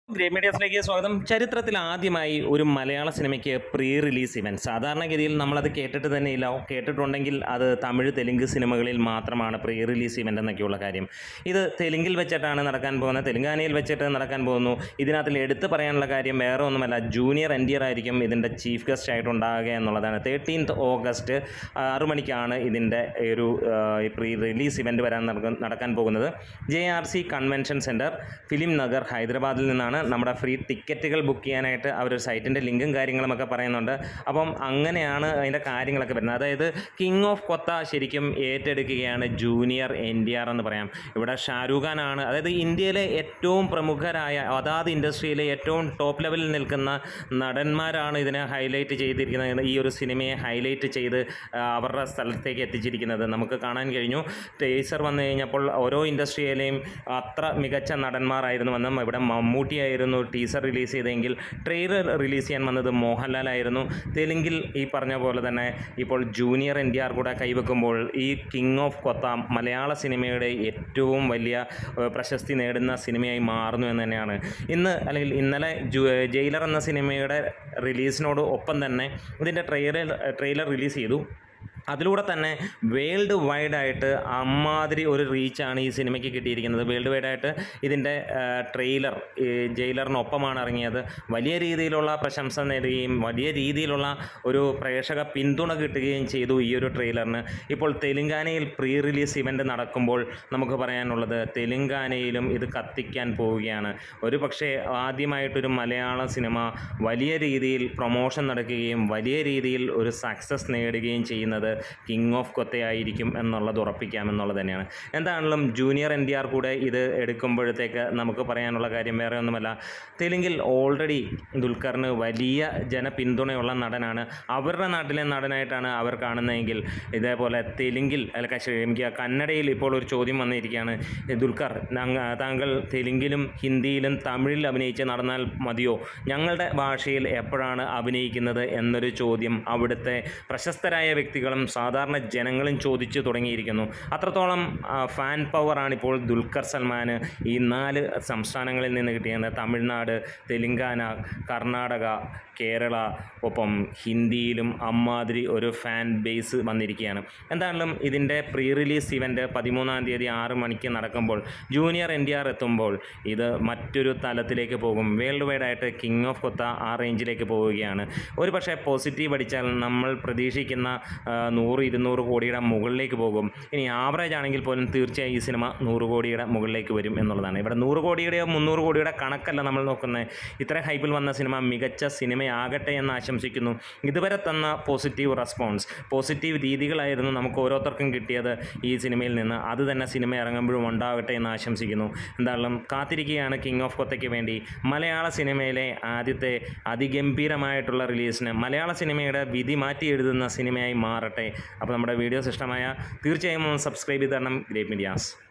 grey മീഡിയസിലേക്ക് സ്വാഗതം ചരിത്രത്തിൽ ആദ്യമായി ഒരു മലയാള സിനിമയ്ക്ക് പ്രീ റിലീസ് ഇവൻറ്റ് സാധാരണഗതിയിൽ നമ്മളത് കേട്ടിട്ട് തന്നെ ഇല്ല കേട്ടിട്ടുണ്ടെങ്കിൽ അത് തമിഴ് തെലുങ്ക് സിനിമകളിൽ മാത്രമാണ് പ്രീ റിലീസ് ഇവൻ്റ് എന്നൊക്കെയുള്ള കാര്യം ഇത് തെലുങ്കിൽ വെച്ചിട്ടാണ് നടക്കാൻ പോകുന്നത് തെലുങ്കാനയിൽ വെച്ചിട്ട് നടക്കാൻ പോകുന്നു ഇതിനകത്തിൽ എടുത്തു പറയാനുള്ള കാര്യം വേറെ ഒന്നുമല്ല ജൂനിയർ എൻ ആയിരിക്കും ഇതിൻ്റെ ചീഫ് ഗസ്റ്റ് ആയിട്ട് ഉണ്ടാകുക എന്നുള്ളതാണ് തേർട്ടീൻത്ത് ഓഗസ്റ്റ് ആറു മണിക്കാണ് ഇതിൻ്റെ ഒരു പ്രീ റിലീസ് ഇവൻ്റ് വരാൻ നടക്ക- നടക്കാൻ പോകുന്നത് J R C convention centre film Nagar ഹൈദരാബാദിൽ നിന്നാണ് നമ്മുടെ ഫ്രീ ടിക്കറ്റുകൾ ബുക്ക് ചെയ്യാനായിട്ട് അവർ സൈറ്റിൻ്റെ ലിങ്കും കാര്യങ്ങളുമൊക്കെ പറയുന്നുണ്ട് അപ്പം അങ്ങനെയാണ് അതിൻ്റെ കാര്യങ്ങളൊക്കെ വരുന്നത് അതായത് കിങ് ഓഫ് കൊത്ത ശരിക്കും ഏറ്റെടുക്കുകയാണ് ജൂനിയർ എൻ ഡി ആർ എന്ന് പറയാം ഇവിടെ ഷാരൂഖ് ഖാനാണ് അതായത് ഇന്ത്യയിലെ ഏറ്റവും പ്രമുഖരായ അതാത് ഇൻഡസ്ട്രിയിലെ ഏറ്റവും ടോപ്പ് ലെവലിൽ നിൽക്കുന്ന നടന്മാരാണ് ഇതിനെ ഹൈലൈറ്റ് ചെയ്തിരിക്കുന്നത് ഈ ഒരു സിനിമയെ ഹൈലൈറ്റ് ചെയ്ത് ആ, അവരുടെ സ്ഥലത്തേക്ക് എത്തിച്ചിരിക്കുന്നത് നമുക്ക് കാണാൻ കഴിഞ്ഞു ടേസർ വന്നു കഴിഞ്ഞപ്പോൾ ഓരോ ഇൻഡസ്ട്രിയിലെയും അത്ര മികച്ച നടന്മാരായിരുന്നു വന്നും ഇവിടെ മമ്മൂട്ടിയായിരുന്നു ടീസർ റിലീസ് ചെയ്തെങ്കിൽ ട്രെയിലർ റിലീസ് ചെയ്യാൻ വന്നത് മോഹൻലാലായിരുന്നു തെലുങ്കിൽ ഈ പറഞ്ഞ പോലെ തന്നെ ഇപ്പോൾ ജൂനിയർ എൻ ഡി ആർ കൂടെ കൈവെക്കുമ്പോൾ ഈ കിങ് ഓഫ് കൊത്ത മലയാള സിനിമയുടെ ഏറ്റവും വലിയ ഏഹ്, പ്രശസ്തി നേടുന്ന സിനിമയായി മാറുന്നു എന്ന് തന്നെയാണ് ഇന്ന് അല്ലെങ്കിൽ ഇന്നലെ ജു ജയിലർ എന്ന സിനിമയുടെ റിലീസിനോട് ഒപ്പം തന്നെ ഇതിൻ്റെ ട്രെയിലർ ട്രെയിലർ റിലീസ് ചെയ്തു അതിലൂടെ തന്നെ വേൾഡ് വൈഡായിട്ട് അമ്മാതിരി ഒരു റീച്ചാണ് ഈ സിനിമയ്ക്ക് കിട്ടിയിരിക്കുന്നത് വേൾഡ് വൈഡായിട്ട് ഇതിൻ്റെ ട്രെയിലർ ജയിലറിനൊപ്പമാണ് ഇറങ്ങിയത് വലിയ രീതിയിലുള്ള പ്രശംസ നേടുകയും വലിയ രീതിയിലുള്ള ഒരു പ്രേക്ഷക പിന്തുണ കിട്ടുകയും ചെയ്തു ഈ ഒരു ട്രെയിലറിന് ഇപ്പോൾ തെലുങ്കാനയിൽ പ്രീ റിലീസ് ഇവൻ്റ് നടക്കുമ്പോൾ നമുക്ക് പറയാനുള്ളത് തെലുങ്കാനയിലും ഇത് കത്തിക്കാൻ പോവുകയാണ് ഒരു പക്ഷേ ആദ്യമായിട്ടൊരു മലയാള സിനിമ വലിയ രീതിയിൽ പ്രൊമോഷൻ നടക്കുകയും വലിയ രീതിയിൽ ഒരു സക്സസ് നേടുകയും ചെയ്യുന്നത് കിങ് ഓഫ് കൊത്തയായിരിക്കും എന്നുള്ളത് ഉറപ്പിക്കാം എന്നുള്ളത് തന്നെയാണ് എന്താണെങ്കിലും ജൂനിയർ എൻ ഡി ആർ കൂടെ ഇത് എടുക്കുമ്പോഴത്തേക്ക് നമുക്ക് പറയാനുള്ള കാര്യം വേറെ ഒന്നുമല്ല തെലുങ്കിൽ ഓൾറെഡി ദുൽഖറിന് വലിയ ജനപിന്തുണയുള്ള നടനാണ് അവരുടെ നാട്ടിലെ നടനായിട്ടാണ് അവർ കാണുന്നതെങ്കിൽ ഇതേപോലെ തെലുങ്കിൽ അല്ല കശ- ക്ഷമിക്കുക കന്നഡയിൽ ഇപ്പോൾ ഒരു ചോദ്യം വന്നിരിക്കുകയാണ് ദുൽഖർ ഞങ്ങ- താങ്കൾ തെലുങ്കിലും ഹിന്ദിയിലും തമിഴിൽ അഭിനയിച്ച് നടന്നാൽ മതിയോ ഞങ്ങളുടെ ഭാഷയിൽ എപ്പോഴാണ് അഭിനയിക്കുന്നത് എന്നൊരു ചോദ്യം അവിടുത്തെ പ്രശസ്തരായ വ്യക്തികളും സാധാരണ ജനങ്ങളും ചോദിച്ചു തുടങ്ങിയിരിക്കുന്നു അത്രത്തോളം ആ, ഫാൻ പവറാണ് ഇപ്പോൾ ദുൽഖർ സൽമാന് ഈ നാല് സംസ്ഥാനങ്ങളിൽ നിന്ന് കിട്ടിയത് തമിഴ്നാട് തെലുങ്കാന കർണാടക കേരള ഒപ്പം ഹിന്ദിയിലും അമ്മാതിരി ഒരു ഫാൻ ബേസ് വന്നിരിക്കുകയാണ് എന്തായാലും ഇതിൻ്റെ പ്രീ റിലീസ് ഇവൻ്റ് പതിമൂന്നാം തീയതി ആറ് മണിക്ക് നടക്കുമ്പോൾ ജൂനിയർ എൻ ഡി ആർ എത്തുമ്പോൾ ഇത് മറ്റൊരു തലത്തിലേക്ക് പോകും വേൾഡ് വൈഡ് ആയിട്ട് കിങ് ഓഫ് കൊത്ത ആ റേഞ്ചിലേക്ക് പോവുകയാണ് ഒരു പക്ഷേ പോസിറ്റീവ് അടിച്ചാൽ നമ്മൾ പ്രതീക്ഷിക്കുന്ന ആ, നൂറ് ഇരുന്നൂറ് കോടിയുടെ മുകളിലേക്ക് പോകും ഇനി ആവറേജ് ആണെങ്കിൽ പോലും തീർച്ചയായും ഈ സിനിമ നൂറ് കോടിയുടെ മുകളിലേക്ക് വരും എന്നുള്ളതാണ് ഇവിടെ നൂറ് കോടിയുടെയോ മുന്നൂറ് കോടിയുടെ കണക്കല്ല നമ്മൾ നോക്കുന്നത് ഇത്ര ഹൈപ്പിൽ വന്ന സിനിമ മികച്ച സിനിമയാകട്ടെ എന്ന് ആശംസിക്കുന്നു ഇതുവരെ തന്ന പോസിറ്റീവ് റെസ്പോൺസ് പോസിറ്റീവ് രീതികളായിരുന്നു നമുക്ക് ഓരോരുത്തർക്കും കിട്ടിയത് ഈ സിനിമയിൽ നിന്ന് അത് തന്നെ സിനിമ ഇറങ്ങുമ്പോഴും ഉണ്ടാകട്ടെ എന്ന് ആശംസിക്കുന്നു എന്തായാലും കാത്തിരിക്കുകയാണ് കിങ് ഓഫ് കൊത്തയ്ക്ക് വേണ്ടി മലയാള സിനിമയിലെ ആദ്യത്തെ അതിഗംഭീരമായിട്ടുള്ള റിലീസിന് മലയാള സിനിമയുടെ വിധി മാറ്റി എഴുതുന്ന സിനിമയായി മാറട്ടെ അപ്പോൾ നമ്മുടെ വീഡിയോസ് ഇഷ്ടമായ തീർച്ചയായും ഒന്ന് സബ്സ്ക്രൈബ് ചെയ്ത് തരണം ഗ്രേറ്റ് മീഡിയാസ്